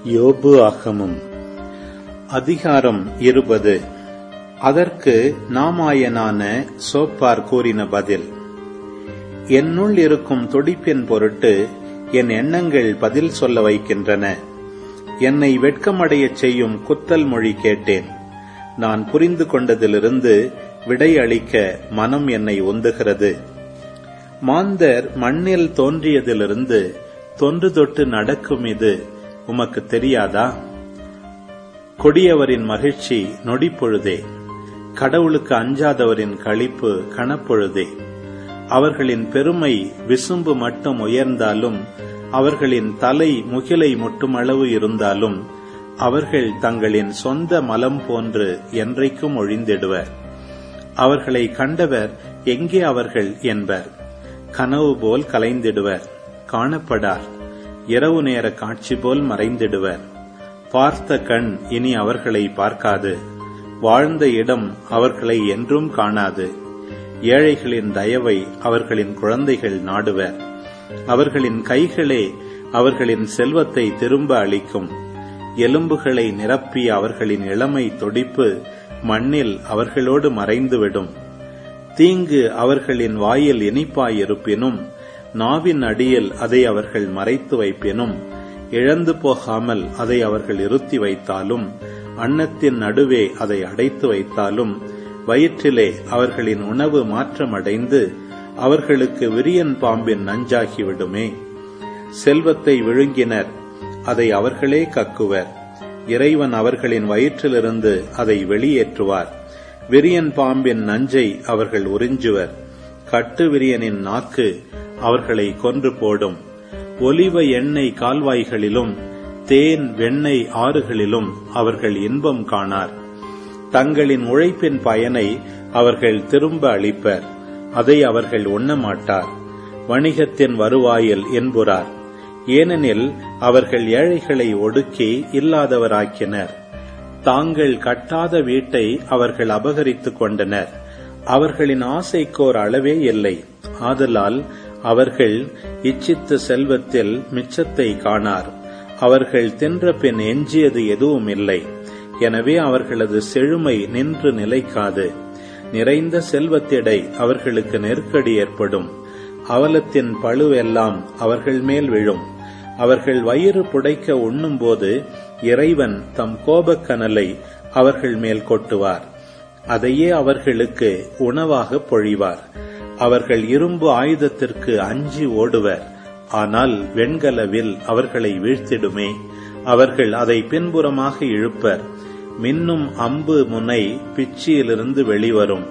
யோபு ஆகமம் அதிகாரம் இருபது அதற்கு நாமாயனான சோப்பார் கூறின பதில் என்னுள் இருக்கும் துடிப்பின் பொருட்டு என் எண்ணங்கள் பதில் சொல்ல வைக்கின்றன என்னை வெட்கமடையச் செய்யும் குத்தல் மொழி கேட்டேன் நான் புரிந்து கொண்டதிலிருந்து விடை அளிக்க மனம் என்னை உந்துகிறது மாந்தர் மண்ணில் தோன்றியதிலிருந்து தொன்று தொட்டு நடக்கும் இது உமக்கு தெரியாதா கொடியவரின் மகிழ்ச்சி நொடிப்பொழுதே கடவுளுக்கு அஞ்சாதவரின் களிப்பு கணப்பொழுதே அவர்களின் பெருமை விசும்பு மட்டும் உயர்ந்தாலும் அவர்களின் தலை முகிலை முட்டுமளவு இருந்தாலும் அவர்கள் தங்களின் சொந்த மலம் போன்று என்றைக்கும் ஒழிந்திடுவர் அவர்களை கண்டவர் எங்கே அவர்கள் என்பர் கனவு போல் கலைந்திடுவர் காணப்படார் இரவு நேர காட்சி போல் மறைந்திடுவர் பார்த்த கண் இனி அவர்களை பார்க்காது வாழ்ந்த இடம் அவர்களை என்றும் காணாது ஏழைகளின் தயவை அவர்களின் குழந்தைகள் நாடுவர் அவர்களின் கைகளே அவர்களின் செல்வத்தை திரும்ப அளிக்கும் எலும்புகளை நிரப்பிய அவர்களின் இளமை துடிப்பு மண்ணில் அவர்களோடு மறைந்துவிடும் தீங்கு அவர்களின் வாயில் இனிப்பாயிருப்பினும் நாவின் அடியில் அதை அவர்கள் மறைத்து வைப்பினும் இழந்து போகாமல் அதை அவர்கள் இருத்தி வைத்தாலும் அன்னத்தின் நடுவே அதை அடைத்து வைத்தாலும் வயிற்றிலே அவர்களின் உணவு மாற்றமடைந்து அவர்களுக்கு விரியன் பாம்பின் நஞ்சாகிவிடுமே செல்வத்தை விழுங்கினர் அதை அவர்களே கக்குவர் இறைவன் அவர்களின் வயிற்றிலிருந்து அதை வெளியேற்றுவார் விரியன் பாம்பின் நஞ்சை அவர்கள் உறிஞ்சுவர் கட்டு விரியனின் நாக்கு அவர்களை கொன்று போடும் ஒலிவ எண்ணெய் கால்வாய்களிலும் தேன் வெண்ணெய் ஆறுகளிலும் அவர்கள் இன்பம் காணார் தங்களின் உழைப்பின் பயனை அவர்கள் திரும்ப அளிப்பர் அதை அவர்கள் உண்ணமாட்டார் வணிகத்தின் வருவாயில் என்புறார் ஏனெனில் அவர்கள் ஏழைகளை ஒடுக்கி இல்லாதவராக்கினர் தாங்கள் கட்டாத வீட்டை அவர்கள் அபகரித்துக் கொண்டனர் அவர்களின் ஆசைக்கோர் அளவே இல்லை ஆதலால் அவர்கள் இச்சித்த செல்வத்தில் மிச்சத்தை காணார் அவர்கள் தின்ற பின் எஞ்சியது எதுவும் இல்லை எனவே அவர்களது செழுமை நின்று நிலைக்காது நிறைந்த செல்வத்திடை அவர்களுக்கு நெருக்கடி ஏற்படும் அவலத்தின் பழுவெல்லாம் அவர்கள் மேல் விழும் அவர்கள் வயிறு புடைக்க உண்ணும்போது இறைவன் தம் கோபக்கனலை அவர்கள் மேல் கொட்டுவார் அதையே அவர்களுக்கு உணவாக பொழிவார் அவர்கள் இரும்பு ஆயுதத்திற்கு அஞ்சி ஓடுவர் ஆனால் வெண்கலவில் அவர்களை வீழ்த்திடுமே அவர்கள் அதை பின்புறமாக இழுப்பர் மின்னும் அம்பு முனை பிச்சியிலிருந்து வெளிவரும்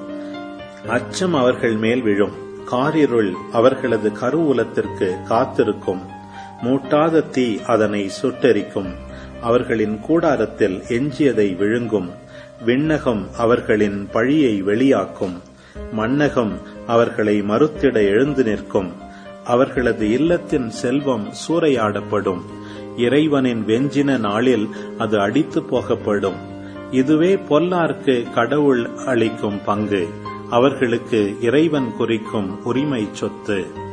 அச்சம் அவர்கள் மேல் விழும் காரிருள் அவர்களது கருவூலத்திற்கு காத்திருக்கும் மூட்டாத தீ அதனை சுட்டெரிக்கும் அவர்களின் கூடாரத்தில் எஞ்சியதை விழுங்கும் விண்ணகம் அவர்களின் பழியை வெளியாக்கும் மன்னகம் அவர்களை மறுத்திட எழுந்து நிற்கும் அவர்களது இல்லத்தின் செல்வம் சூறையாடப்படும் இறைவனின் வெஞ்சின நாளில் அது அடித்து போகப்படும் இதுவே பொல்லார்க்கு கடவுள் அளிக்கும் பங்கு அவர்களுக்கு இறைவன் குறிக்கும் உரிமை சொத்து